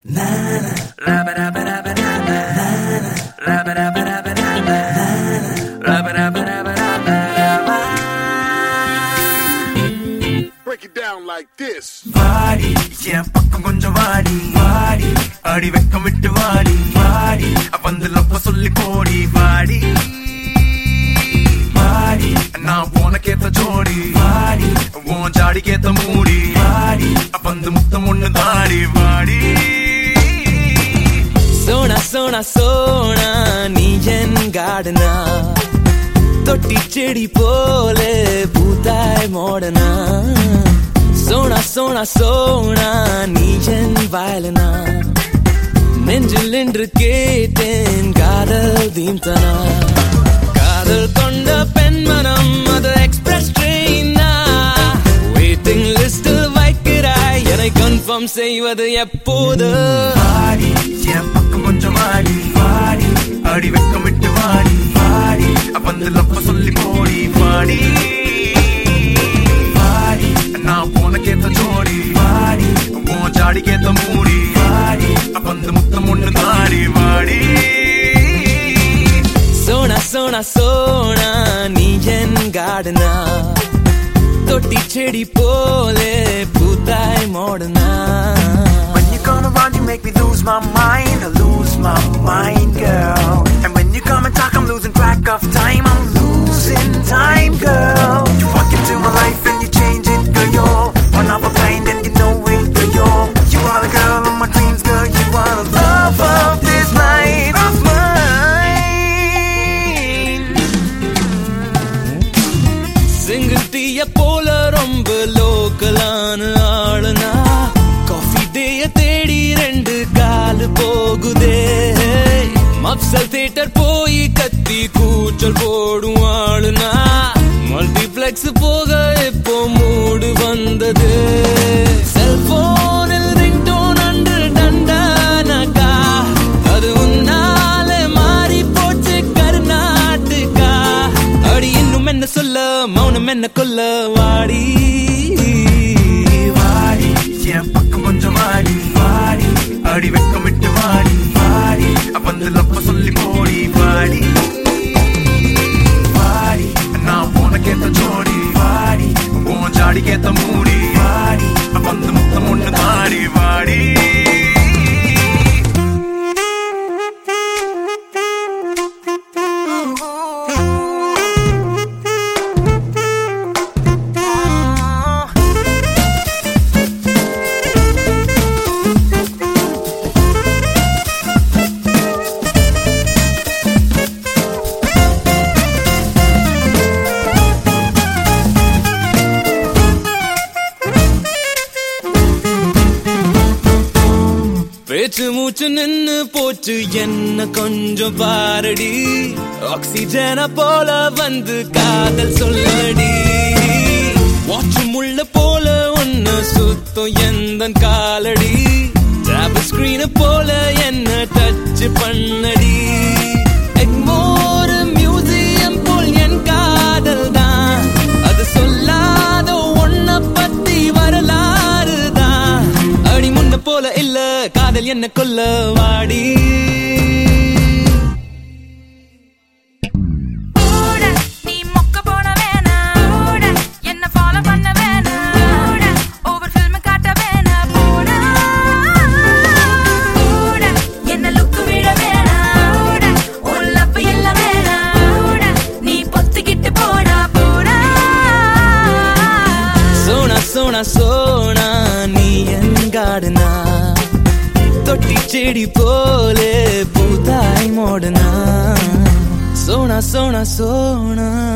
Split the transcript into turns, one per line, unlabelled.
Break it down like this.
வாடி என் பக்கம் கொஞ்சம் வாடி வாடி அடி வெக்கம் விட்டு வாடி வாடி வந்து லப்ப சொல்லி போடி வாடி வாடி நான் உனக்கேத்த ஜோடி வாடி உன் ஜாடிக்கேத்த மூடி வாடி வந்து முத்தம் ஒண்ணு தாடி வாடி
சோனா சோனா சோனா நீ என் கார்டனா தொட்டி செடி போல பூத்தாய் மோடனா சோனா சோனா சோனா நீ என் வயலனா நெஞ்சில் நின்று கேட்டேன் காதல் தீம்தனா காதல் கொண்ட பெண்மனம் அது எக்ஸ்பிரஸ் ட்ரெயினா வெயிட்டிங் லிஸ்டில் வைக்கிறாய் என்னை கன்ஃபார்ம் செய்வது எப்போது
வாடி என் பக்கம் கொஞ்சம் வாடி வாடி அடி வெக்கம் விட்டு வாடி வாடி வந்து லப்ப சொல்லி போடி வாடி வாடி நான் உனக்கேத்த ஜோடி வாடி உன் ஜாடிக்கேத்த மூடி வாடி வந்து முத்தம் ஒண்ணு தாடி வாடி
சோனா சோனா சோனா நீ என் கார்டனா தொட்டி செடி போல பூத்தாய் மோடனா
When you come around, you make me lose my mind, I lose my mind, girl. And when you come and talk, I'm losing track of time, I'm losing time, girl. You walk into my life and you change it, girl. You're one of a kind and you know it, girl. You're, you are the girl of my dreams, girl. You are the love of this night of mine.
Single டீய போல ரொம்ப லோக்கலான ஆளுனா coffee டேய தேடி ரெண்டு காலு போகுதே mofussil theatre போய் கத்தி கூச்சல் போடும் ஆளுனா மல்டிப்ளெக்ஸ் போக இப்போ மூடு வந்தது செல்போனில் ரிங்டோன் அன்று டண்டானக்கா அது உன்னால மாறி போச்சு கர்நாடகா அடி இன்னும் என்ன சொல்ல மௌனம் என்ன கொல்ல வாடி
வாடி என் பக்கம் கொஞ்சம் வாடி வாடி அடி வெக்கம் விட்டு வாடி வாடி வந்து லப்ப சொல்லி போடி வாடி வாடி நான் உனக்கேத்த ஜோடி வாடி உன் ஜாடிக்கேத்த மூடி வாடி வந்து முத்தம் ஒண்ணு தாடி வாடி
பேச்சு மூச்சு நின்னு போச்சு என்ன கொஞ்சம் பாரடி ஆக்சிஜன போல வந்து காதல் சொல்லடி வாட்ச் முள்ள போல ஒன்னு சுத்தம் எந்த காலடி டேப் ஸ்கிரீன் போல என்ன டச் பண்ணடி எக்மோர் மியூசியம் போல் என் காதல் தான் அது சொல்லாத ஒன்ன பத்தி வரலாறு தான் அடி முன்ன போல இல்ல காதல் என்ன கொல்ல வாடி
ஓட நீ மொக்க போட வேணாம் ஓட என்ன ஃபாலோ பண்ண வேணாம் ஓட ஓவர் ஃபில்ம் காட்ட வேணாம் போட ஓட என்ன லுக் விட வேணாம் ஓட உன் லவ் எல்லாம் வேணாம் ஓட நீ பொத்திக்கிட்டு போடா போடா
சோனா சோனா சோனா நீ என் காடுனா தொட்டி செடி போல பூத்தாய் மோடனா சோனா சோனா சோனா